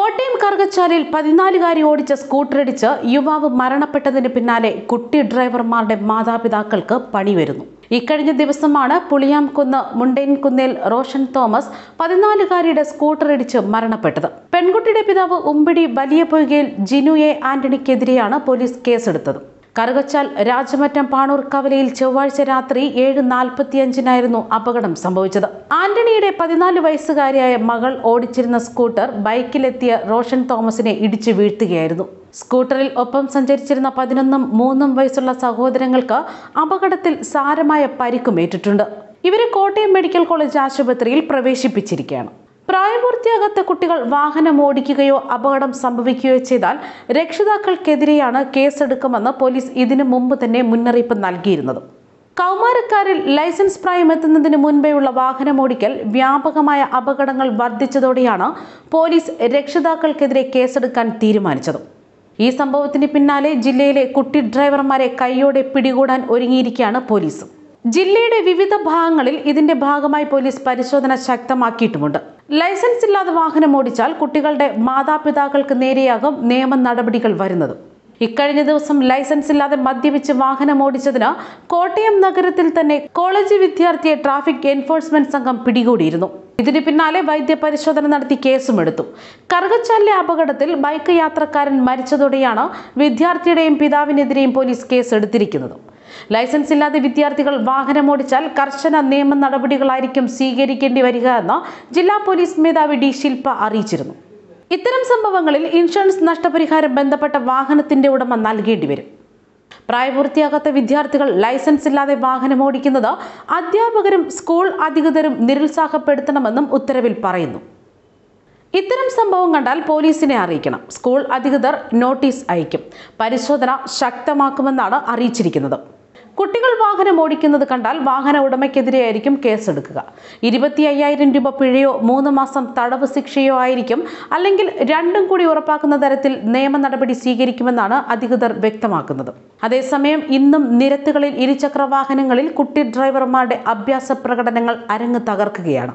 കോട്ടയം കറുകച്ചാലിൽ പതിനാലുകാരി ഓടിച്ച സ്കൂട്ടറിടിച്ച് യുവാവ് മരണപ്പെട്ടതിന് പിന്നാലെ കുട്ടി ഡ്രൈവർമാരുടെ മാതാപിതാക്കൾക്ക് പണി വരുന്നു ഇക്കഴിഞ്ഞ ദിവസമാണ് പുളിയാംകുന്ന് മുണ്ടേൻകുന്നേൽ റോഷൻ തോമസ് പതിനാലുകാരിയുടെ സ്കൂട്ടർ ഇടിച്ച് മരണപ്പെട്ടത് പെൺകുട്ടിയുടെ പിതാവ് ഉമ്പിടി വലിയ പൊയ്കയിൽ ജിനു എ ആന്റണിക്കെതിരെയാണ് പോലീസ് കേസെടുത്തത് കറുകച്ചാൽ രാജമറ്റം പാണൂർ കവലയിൽ ചൊവ്വാഴ്ച രാത്രി ഏഴ് നാൽപ്പത്തിയഞ്ചിനായിരുന്നു അപകടം സംഭവിച്ചത് ആന്റണിയുടെ പതിനാല് വയസ്സുകാരിയായ മകൾ ഓടിച്ചിരുന്ന സ്കൂട്ടർ ബൈക്കിലെത്തിയ റോഷൻ തോമസിനെ ഇടിച്ചു വീഴ്ത്തുകയായിരുന്നു സ്കൂട്ടറിൽ ഒപ്പം സഞ്ചരിച്ചിരുന്ന പതിനൊന്നും മൂന്നും വയസ്സുള്ള സഹോദരങ്ങൾക്ക് അപകടത്തിൽ സാരമായ പരിക്കുമേറ്റിട്ടുണ്ട് ഇവരെ കോട്ടയം മെഡിക്കൽ കോളേജ് ആശുപത്രിയിൽ പ്രവേശിപ്പിച്ചിരിക്കുകയാണ് പ്രായപൂർത്തിയാകാത്ത കുട്ടികൾ വാഹനം ഓടിക്കുകയോ അപകടം സംഭവിക്കുകയോ ചെയ്താൽ രക്ഷിതാക്കൾക്കെതിരെയാണ് കേസെടുക്കുമെന്ന് പോലീസ് ഇതിനു മുമ്പ് തന്നെ മുന്നറിയിപ്പ് നൽകിയിരുന്നത് കൗമാരക്കാരിൽ ലൈസൻസ് പ്രായം എത്തുന്നതിന് മുൻപേയുള്ള വാഹനമോടിക്കൽ വ്യാപകമായ അപകടങ്ങൾ വർദ്ധിച്ചതോടെയാണ് പോലീസ് രക്ഷിതാക്കൾക്കെതിരെ കേസെടുക്കാൻ തീരുമാനിച്ചത് ഈ സംഭവത്തിന് പിന്നാലെ ജില്ലയിലെ കുട്ടി ഡ്രൈവർമാരെ കൈയോടെ പിടികൂടാൻ ഒരുങ്ങിയിരിക്കുകയാണ് പോലീസ് ജില്ലയുടെ വിവിധ ഭാഗങ്ങളിൽ ഇതിന്റെ ഭാഗമായി പോലീസ് പരിശോധന ശക്തമാക്കിയിട്ടുമുണ്ട് ലൈസൻസ് ഇല്ലാതെ വാഹനം ഓടിച്ചാൽ കുട്ടികളുടെ മാതാപിതാക്കൾക്ക് നേരെയാകും നിയമ നടപടികൾ വരുന്നത് ഇക്കഴിഞ്ഞ ദിവസം ലൈസൻസ് ഇല്ലാതെ മദ്യപിച്ച് വാഹനം ഓടിച്ചതിന് കോട്ടയം നഗരത്തിൽ തന്നെ കോളേജ് വിദ്യാർത്ഥിയെ ട്രാഫിക് എൻഫോഴ്സ്മെന്റ് സംഘം പിടികൂടിയിരുന്നു ഇതിന് പിന്നാലെ വൈദ്യപരിശോധന നടത്തി കേസുമെടുത്തു കറുകച്ചാലിലെ അപകടത്തിൽ ബൈക്ക് യാത്രക്കാരൻ മരിച്ചതോടെയാണ് വിദ്യാർത്ഥിയുടെയും പിതാവിനെതിരെയും പോലീസ് കേസ് എടുത്തിരിക്കുന്നത് ലൈസൻസ് ഇല്ലാതെ വിദ്യാർത്ഥികൾ വാഹനമോടിച്ചാൽ കർശന നിയമ നടപടികളായിരിക്കും സ്വീകരിക്കേണ്ടി വരിക എന്ന് ജില്ലാ പോലീസ് മേധാവി ഡി ശില്പ അറിയിച്ചിരുന്നു ഇത്തരം സംഭവങ്ങളിൽ ഇൻഷുറൻസ് നഷ്ടപരിഹാരം ബന്ധപ്പെട്ട വാഹനത്തിന്റെ ഉടമ നൽകേണ്ടി വരും പ്രായപൂർത്തിയാകാത്ത വിദ്യാർത്ഥികൾ ലൈസൻസ് ഇല്ലാതെ വാഹനം ഓടിക്കുന്നത് അധ്യാപകരും സ്കൂൾ അധികൃതരും നിരുത്സാഹപ്പെടുത്തണമെന്നും ഉത്തരവിൽ പറയുന്നു ഇത്തരം സംഭവം കണ്ടാൽ പോലീസിനെ അറിയിക്കണം സ്കൂൾ അധികൃതർ നോട്ടീസ് അയക്കും പരിശോധന ശക്തമാക്കുമെന്നാണ് അറിയിച്ചിരിക്കുന്നത് കുട്ടികൾ വാഹനം ഓടിക്കുന്നത് കണ്ടാൽ വാഹന ഉടമയ്ക്കെതിരെയായിരിക്കും കേസെടുക്കുക ഇരുപത്തി അയ്യായിരം രൂപ പിഴയോ മൂന്ന് മാസം തടവ് ശിക്ഷയോ ആയിരിക്കും അല്ലെങ്കിൽ രണ്ടും കൂടി ഉറപ്പാക്കുന്ന തരത്തിൽ നിയമ നടപടി സ്വീകരിക്കുമെന്നാണ് അധികൃതർ വ്യക്തമാക്കുന്നത് അതേസമയം ഇന്നും നിരത്തുകളിൽ ഇരുചക്ര വാഹനങ്ങളിൽ കുട്ടി ഡ്രൈവർമാരുടെ അഭ്യാസ പ്രകടനങ്ങൾ അരങ്ങ് തകർക്കുകയാണ്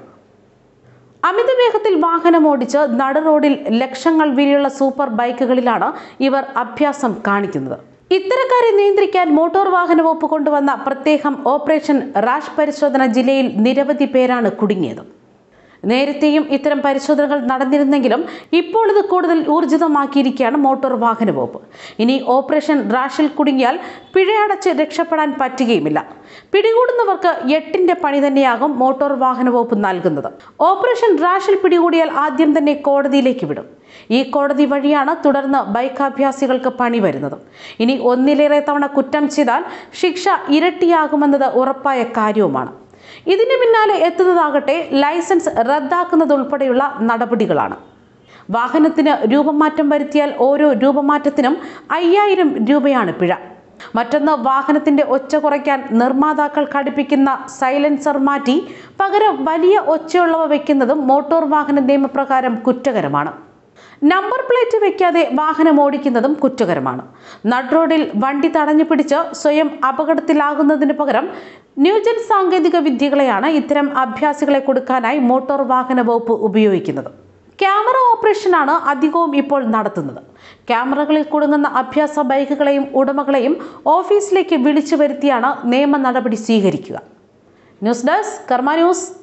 അമിത വേഗത്തിൽ വാഹനം ഓടിച്ച് നട റോഡിൽ ലക്ഷങ്ങൾ വിലയുള്ള സൂപ്പർ ബൈക്കുകളിലാണ് ഇവർ അഭ്യാസം കാണിക്കുന്നത് ഇത്തരക്കാരെ നിയന്ത്രിക്കാൻ മോട്ടോർ വാഹന വകുപ്പ് കൊണ്ടുവന്ന പ്രത്യേകം ഓപ്പറേഷൻ റാഷ് പരിശോധന ജില്ലയിൽ നിരവധി പേരാണ് കുടുങ്ങിയത് നേരത്തെയും ഇത്തരം പരിശോധനകൾ നടന്നിരുന്നെങ്കിലും ഇപ്പോൾ ഇത് കൂടുതൽ ഊർജിതമാക്കിയിരിക്കുകയാണ് മോട്ടോർ വാഹന വകുപ്പ് ഇനി ഓപ്പറേഷൻ റാഷിൽ കുടുങ്ങിയാൽ പിഴയടച്ച് രക്ഷപ്പെടാൻ പറ്റുകയുമില്ല പിടികൂടുന്നവർക്ക് എട്ടിന്റെ പണി തന്നെയാകും മോട്ടോർ വാഹന വകുപ്പ് നൽകുന്നത് ഓപ്പറേഷൻ റാഷിൽ പിടികൂടിയാൽ ആദ്യം തന്നെ കോടതിയിലേക്ക് വിടും ഈ കോടതി വഴിയാണ് തുടർന്ന് ബൈക്കാഭ്യാസികൾക്ക് പണി വരുന്നത് ഇനി ഒന്നിലേറെ തവണ കുറ്റം ചെയ്താൽ ശിക്ഷ ഇരട്ടിയാകുമെന്നത് ഉറപ്പായ കാര്യവുമാണ് ഇതിന് പിന്നാലെ എത്തുന്നതാകട്ടെ ലൈസൻസ് റദ്ദാക്കുന്നതുൾപ്പെടെയുള്ള നടപടികളാണ് വാഹനത്തിന് രൂപമാറ്റം വരുത്തിയാൽ ഓരോ രൂപമാറ്റത്തിനും അയ്യായിരം രൂപയാണ് പിഴ മറ്റൊന്ന് വാഹനത്തിന്റെ ഒച്ച കുറയ്ക്കാൻ നിർമ്മാതാക്കൾ ഘടിപ്പിക്കുന്ന സൈലൻസർ മാറ്റി പകരം വലിയ ഒച്ചയുള്ളവ വയ്ക്കുന്നതും മോട്ടോർ വാഹന നിയമപ്രകാരം കുറ്റകരമാണ് നമ്പർ പ്ലേറ്റ് വെക്കാതെ വാഹനം ഓടിക്കുന്നതും കുറ്റകരമാണ് നട്രോഡിൽ വണ്ടി തടഞ്ഞു പിടിച്ച് സ്വയം അപകടത്തിലാകുന്നതിന് പകരം ന്യൂജൻ സാങ്കേതിക വിദ്യകളെയാണ് ഇത്തരം അഭ്യാസികളെ കൊടുക്കാനായി മോട്ടോർ വാഹന വകുപ്പ് ഉപയോഗിക്കുന്നത് ക്യാമറ ഓപ്പറേഷനാണ് അധികവും ഇപ്പോൾ നടത്തുന്നത് ക്യാമറകളിൽ കുടുങ്ങുന്ന അഭ്യാസ ബൈക്കുകളെയും ഉടമകളെയും ഓഫീസിലേക്ക് വിളിച്ചു വരുത്തിയാണ് നിയമ നടപടി സ്വീകരിക്കുക ന്യൂസ് ഡെസ്ക് കർമ്മ ന്യൂസ്